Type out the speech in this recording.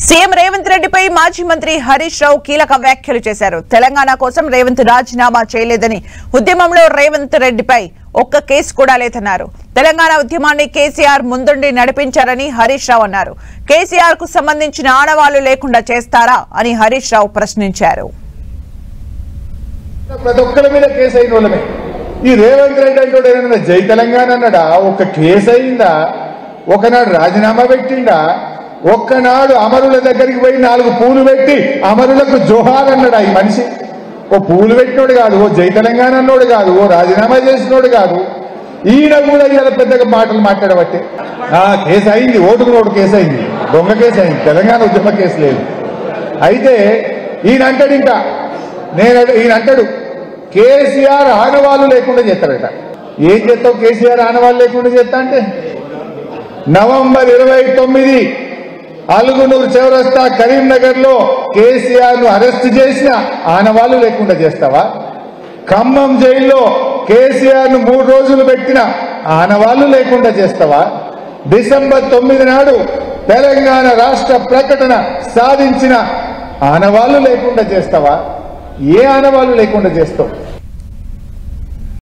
CM Revanth రెడ్డిపై మాజీ మంత్రి హరీష్ రావు కీలక వ్యాఖ్యలు చేశారు తెలంగాణ కోసం రేవంత్ రాజీనామా చేయలేదని ఉద్యమంలో రేవంత్ రెడ్డిపై ఒక్క కేసు కూడా లేదన్నారు తెలంగాణ ఉద్యమాన్ని కేసీఆర్ ముందుండి నడిపించారని హరీష్ రావు అన్నారు కేసీఆర్ కు సంబంధించిన ఆనవాళ్లు లేకుండా చేస్తారా అని హరీష్ రావు ప్రశ్నించారు ప్రతి ఒక్కరి మీద కేసు అయిన వాళ్ళమే ఈ రేవంత్ రెడ్డి అంటే ఏమన్నా జై తెలంగాణ అన్నాడా ఒక కేసు అయిందా ఒకనాడు రాజీనామా పెట్టిండా ఒక్కనాడు అమరుల దగ్గరికి పోయి నాలుగు పూలు పెట్టి అమరులకు జోహార్ అన్నాడా ఈ మనిషి ఓ పూలు పెట్టినోడు కాదు ఓ జై తెలంగాణ అన్నోడు కాదు ఓ రాజీనామా చేసినోడు కాదు ఈయన కూడా ఇలా పెద్దగా మాటలు మాట్లాడబట్టే ఆ కేసు అయింది ఓటుకు నోటు కేసు అయింది దొంగ కేసు అయింది తెలంగాణ ఉద్యమ కేసు లేదు అయితే ఈయన అంటాడు ఇంకా నేను అడ- ఈయన అంటాడు కేసీఆర్ ఆనవాళ్ళు లేకుండా చేస్తాడట ఏం చేస్తావు కేసీఆర్ ఆనవాళ్ళు లేకుండా చేస్తా అంటే నవంబర్ ఇరవై తొమ్మిది అలుగునూరు చౌరస్తా కరీంనగర్ లో కేసీఆర్ ను అరెస్ట్ చేసిన ఆనవాళ్ళు లేకుండా చేస్తావా ఖమ్మం జైల్లో కేసీఆర్ ను మూడు రోజులు పెట్టిన ఆనవాళ్ళు లేకుండా చేస్తావా డిసెంబర్ తొమ్మిది నాడు తెలంగాణ రాష్ట్ర ప్రకటన సాధించిన ఆనవాళ్ళు లేకుండా చేస్తావా ఏ ఆనవాళ్ళు లేకుండా చేస్తావు